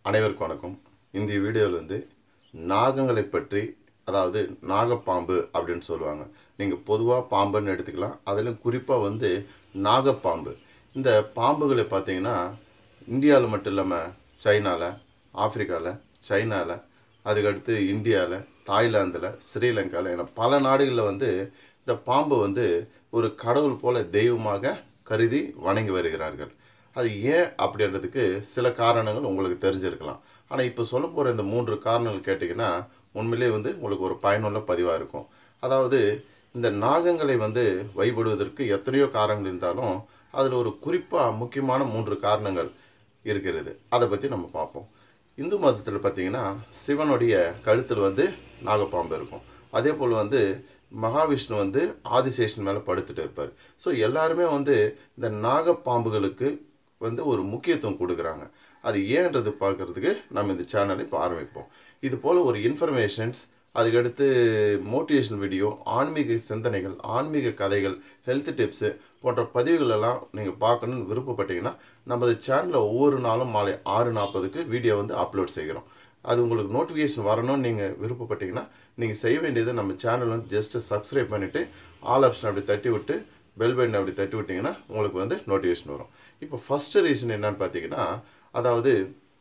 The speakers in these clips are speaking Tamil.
அனைவருக்கும் வணக்கம் இந்த வீடியோவில் வந்து நாகங்களை பற்றி அதாவது நாகப்பாம்பு அப்படின்னு சொல்லுவாங்க நீங்கள் பொதுவாக பாம்புன்னு எடுத்துக்கலாம் அதிலும் குறிப்பாக வந்து நாகப்பாம்பு இந்த பாம்புகளை பார்த்தீங்கன்னா இந்தியாவில் மட்டும் இல்லாமல் சைனாவில் ஆப்பிரிக்காவில் சைனாவில் அதுக்கடுத்து இந்தியாவில் தாய்லாந்தில் ஸ்ரீலங்காவில் என பல நாடுகளில் வந்து இந்த பாம்பு வந்து ஒரு கடவுள் போல தெய்வமாக கருதி வணங்கி வருகிறார்கள் அது ஏன் அப்படின்றதுக்கு சில காரணங்கள் உங்களுக்கு தெரிஞ்சிருக்கலாம் ஆனால் இப்போ சொல்ல போகிற இந்த மூன்று காரணங்கள் கேட்டிங்கன்னா உண்மையிலே வந்து உங்களுக்கு ஒரு பயனுள்ள பதிவாக இருக்கும் அதாவது இந்த நாகங்களை வந்து வழிபடுவதற்கு எத்தனையோ காரணங்கள் இருந்தாலும் அதில் ஒரு குறிப்பாக முக்கியமான மூன்று காரணங்கள் இருக்கிறது அதை பற்றி நம்ம பார்ப்போம் இந்து மதத்தில் பார்த்தீங்கன்னா சிவனுடைய கழுத்தில் வந்து நாகப்பாம்பு இருக்கும் அதே போல் வந்து மகாவிஷ்ணு வந்து ஆதிசேஷன் மேலே படுத்துட்டு இருப்பார் ஸோ எல்லாருமே வந்து இந்த நாகப்பாம்புகளுக்கு வந்து ஒரு முக்கியத்துவம் கொடுக்குறாங்க அது ஏன்றது பார்க்குறதுக்கு நம்ம இந்த சேனலை இப்போ ஆரம்பிப்போம் இது போல் ஒரு இன்ஃபர்மேஷன்ஸ் அதுக்கடுத்து மோட்டிவேஷன் வீடியோ ஆன்மீக சிந்தனைகள் ஆன்மீக கதைகள் ஹெல்த் டிப்ஸு போன்ற பதிவுகள் எல்லாம் நீங்கள் பார்க்கணுன்னு விருப்பப்பட்டீங்கன்னா நமது சேனலில் ஒவ்வொரு நாளும் மாலை ஆறு நாற்பதுக்கு வீடியோ வந்து அப்லோட் செய்கிறோம் அது உங்களுக்கு நோட்டிஃபிகேஷன் வரணும்னு நீங்கள் விருப்பப்பட்டீங்கன்னா நீங்கள் செய்ய வேண்டியது நம்ம சேனல் வந்து ஜஸ்ட்டு சப்ஸ்கிரைப் பண்ணிவிட்டு ஆல் ஆப்ஷன் அப்படி தட்டி விட்டு பெல் பட்டன் அப்படி தட்டி விட்டிங்கன்னா உங்களுக்கு வந்து நோட்டிஃபிகேஷன் வரும் இப்போ ஃபஸ்ட்டு ரீசன் என்னன்னு பார்த்தீங்கன்னா அதாவது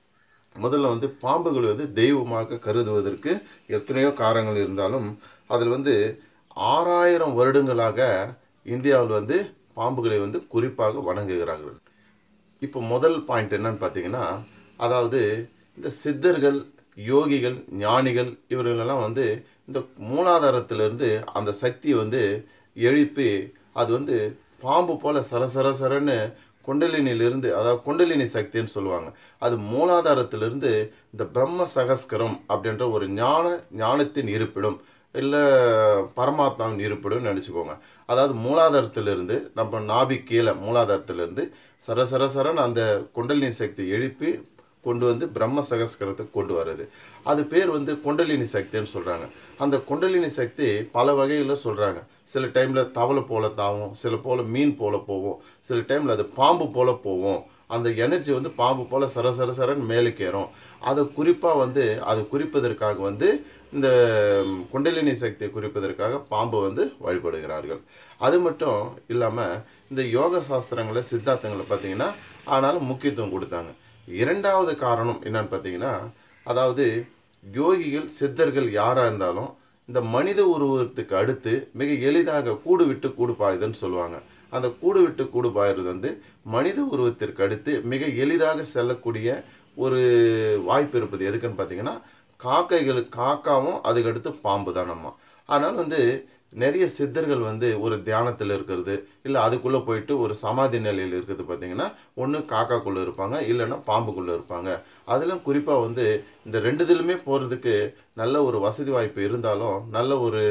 முதல்ல வந்து பாம்புகள் வந்து தெய்வமாக கருதுவதற்கு எத்தனையோ காரணங்கள் இருந்தாலும் அதில் வந்து ஆறாயிரம் வருடங்களாக இந்தியாவில் வந்து பாம்புகளை வந்து குறிப்பாக வணங்குகிறார்கள் இப்போ முதல் பாயிண்ட் என்னன்னு பார்த்தீங்கன்னா அதாவது இந்த சித்தர்கள் யோகிகள் ஞானிகள் இவர்களெல்லாம் வந்து இந்த மூலாதாரத்திலிருந்து அந்த சக்தியை வந்து எழுப்பி அது வந்து பாம்பு போல சர சர சரன்னு குண்டலினிலிருந்து அதாவது குண்டலினி சக்தின்னு சொல்லுவாங்க அது மூலாதாரத்திலிருந்து இந்த பிரம்ம சகஸ்கரம் அப்படின்ற ஒரு ஞான ஞானத்தின் இருப்பிடம் இல்லை பரமாத்மாவின் இருப்பிடம்னு நினச்சிக்கோங்க அதாவது மூலாதாரத்திலிருந்து நம்ம நாபி கீழே மூலாதாரத்திலிருந்து சர சர சரன்னு அந்த குண்டலினி சக்தி எழுப்பி கொண்டு வந்து பிரம்ம சகஸ்கரத்தை கொண்டு வருது அது பேர் வந்து குண்டலினி சக்தின்னு சொல்கிறாங்க அந்த குண்டலினி சக்தி பல வகையில் சொல்கிறாங்க சில டைமில் தவளை போல தாவும் சில போல் மீன் போல போகும் சில டைமில் அது பாம்பு போல போகும் அந்த எனர்ஜி வந்து பாம்பு போல் சர சர சரன்னு மேலுக்கு ஏறும் அதை குறிப்பாக வந்து அதை குறிப்பதற்காக வந்து இந்த குண்டலினி சக்தியை குறிப்பதற்காக பாம்பு வந்து வழிபடுகிறார்கள் அது மட்டும் இல்லாமல் இந்த யோக சாஸ்திரங்களை சித்தாந்தங்களை பார்த்தீங்கன்னா ஆனாலும் முக்கியத்துவம் கொடுத்தாங்க இரண்டாவது காரணம் என்னன்னு பார்த்தீங்கன்னா அதாவது யோகிகள் சித்தர்கள் யாராக இருந்தாலும் இந்த மனித உருவத்துக்கு அடுத்து மிக எளிதாக கூடு விட்டு கூடு பாயுதுன்னு சொல்லுவாங்க அந்த கூடு விட்டு கூடு பாயுறது வந்து மனித உருவத்திற்கு அடுத்து மிக எளிதாக செல்லக்கூடிய ஒரு வாய்ப்பு இருப்பது எதுக்குன்னு பார்த்தீங்கன்னா காக்கைகளுக்கு காக்காவும் அதுக்கடுத்து பாம்பு தான் நம்ம அதனால் வந்து நிறைய சித்தர்கள் வந்து ஒரு தியானத்தில் இருக்கிறது இல்லை அதுக்குள்ளே போயிட்டு ஒரு சமாதி நிலையில் இருக்கிறது பார்த்தீங்கன்னா ஒன்று காக்காக்குள்ளே இருப்பாங்க இல்லைன்னா பாம்புக்குள்ளே இருப்பாங்க அதிலும் குறிப்பாக வந்து இந்த ரெண்டுதிலுமே போகிறதுக்கு நல்ல ஒரு வசதி வாய்ப்பு இருந்தாலும் நல்ல ஒரு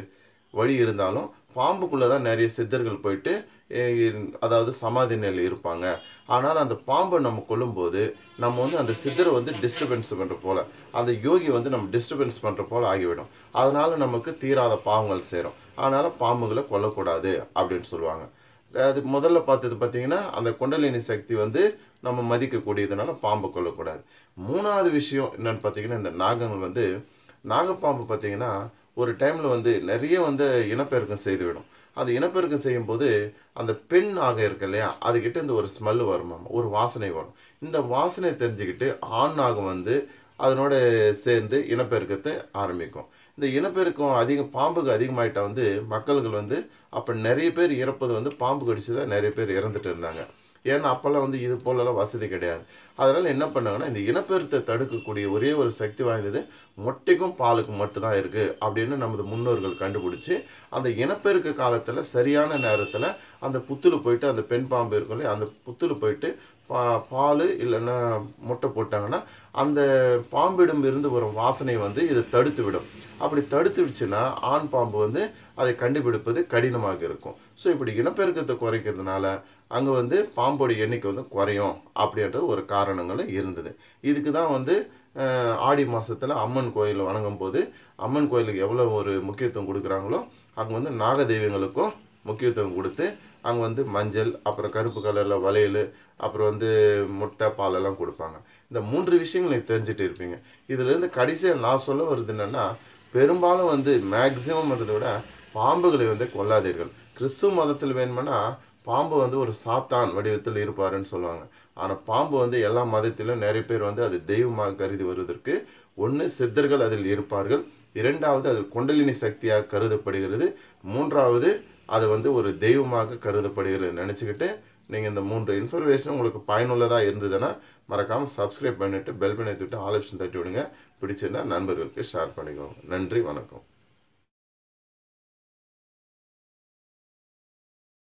வழி இருந்தாலும் பாம்புக்குள்ளே தான் நிறைய சித்தர்கள் போயிட்டு எ- அதாவது சமாதி நிலையில் இருப்பாங்க ஆனால் அந்த பாம்பை நம்ம கொல்லும்போது நம்ம வந்து அந்த சித்தரை வந்து டிஸ்டர்பன்ஸ் பண்ணுற போல் அந்த யோகி வந்து நம்ம டிஸ்டர்பன்ஸ் பண்ணுற போல் ஆகிவிடும் அதனால் நமக்கு தீராத பாவங்கள் சேரும் அதனால் பாம்புகளை கொல்லக்கூடாது அப்படின்னு சொல்லுவாங்க அது முதல்ல பார்த்தது பார்த்தீங்கன்னா அந்த குண்டலினி சக்தி வந்து நம்ம மதிக்கக்கூடியதுனால பாம்பை கொல்லக்கூடாது மூணாவது விஷயம் என்னன்னு பார்த்தீங்கன்னா இந்த நாகங்கள் வந்து நாகப்பாம்பு பார்த்தீங்கன்னா ஒரு டைமில் வந்து நிறைய வந்து இனப்பெருக்கம் செய்துவிடும் அந்த இனப்பெருக்கம் செய்யும்போது அந்த பெண் நாகம் இருக்கு இல்லையா அதுக்கிட்ட இந்த ஒரு ஸ்மெல் வருமாம் ஒரு வாசனை வரும் இந்த வாசனை தெரிஞ்சுக்கிட்டு ஆண் நாகம் வந்து அதனோட சேர்ந்து இனப்பெருக்கத்தை ஆரம்பிக்கும் இந்த இனப்பெருக்கம் அதிகம் பாம்புக்கு அதிகமாயிட்டா வந்து மக்கள்கள் வந்து அப்போ நிறைய பேர் இறப்பது வந்து பாம்பு கடிச்சு தான் நிறைய பேர் இறந்துட்டு இருந்தாங்க ஏன்னா அப்போல்லாம் வந்து இது போலலாம் வசதி கிடையாது அதனால் என்ன பண்ணாங்கன்னா இந்த இனப்பெருக்கத்தை தடுக்கக்கூடிய ஒரே ஒரு சக்தி வாய்ந்தது மொட்டைக்கும் பாலுக்கும் மட்டும்தான் இருக்குது அப்படின்னு நமது முன்னோர்கள் கண்டுபிடிச்சி அந்த இனப்பெருக்க காலத்தில் சரியான நேரத்தில் அந்த புத்துல போயிட்டு அந்த பெண் பாம்பு இருக்கும் இல்லையா அந்த புத்துல போயிட்டு பா பால் இல்லைன்னா முட்டை போட்டாங்கன்னா அந்த பாம்பிடம் இருந்து வரும் வாசனை வந்து இதை தடுத்து விடும் அப்படி தடுத்து விடுச்சுன்னா ஆண் பாம்பு வந்து அதை கண்டுபிடிப்பது கடினமாக இருக்கும் ஸோ இப்படி இனப்பெருக்கத்தை குறைக்கிறதுனால அங்கே வந்து பாம்போட எண்ணிக்கை வந்து குறையும் அப்படின்றது ஒரு காரணங்களும் இருந்தது இதுக்கு தான் வந்து அஹ், ஆடி மாதத்தில் அம்மன் கோயில் வணங்கும் போது அம்மன் கோயிலுக்கு எவ்வளோ ஒரு முக்கியத்துவம் கொடுக்குறாங்களோ அங்கே வந்து நாக தெய்வங்களுக்கும் முக்கியத்துவம் கொடுத்து அங்கே வந்து மஞ்சள் அப்புறம் கருப்பு கலரில் வளையல் அப்புறம் வந்து முட்டை பாலெல்லாம் கொடுப்பாங்க இந்த மூன்று விஷயங்களை தெரிஞ்சுட்டு இருப்பீங்க இதுலேருந்து கடைசியாக நான் சொல்ல வருது என்னென்னா பெரும்பாலும் வந்து மேக்சிமம்ன்றதை விட பாம்புகளை வந்து கொல்லாதீர்கள் கிறிஸ்துவ மதத்தில் வேணுமென்னா பாம்பு வந்து ஒரு சாத்தான் வடிவத்தில் இருப்பாருன்னு சொல்லுவாங்க ஆனால் பாம்பு வந்து எல்லா மதத்திலும் நிறைய பேர் வந்து அது தெய்வமாக கருதி வருவதற்கு ஒன்று சித்தர்கள் அதில் இருப்பார்கள் இரண்டாவது அது குண்டலினி சக்தியாக கருதப்படுகிறது மூன்றாவது அது வந்து ஒரு தெய்வமாக கருதப்படுகிறது நினச்சிக்கிட்டு நீங்கள் இந்த மூன்று இன்ஃபர்மேஷன் உங்களுக்கு பயனுள்ளதாக இருந்ததுன்னா மறக்காமல் சப்ஸ்கிரைப் பண்ணிவிட்டு பெல் பண்ணி விட்டு ஆல் ஆப்ஷன் தட்டி விடுங்க பிடிச்சிருந்தா நண்பர்களுக்கு ஷேர் பண்ணிக்கோங்க நன்றி வணக்கம்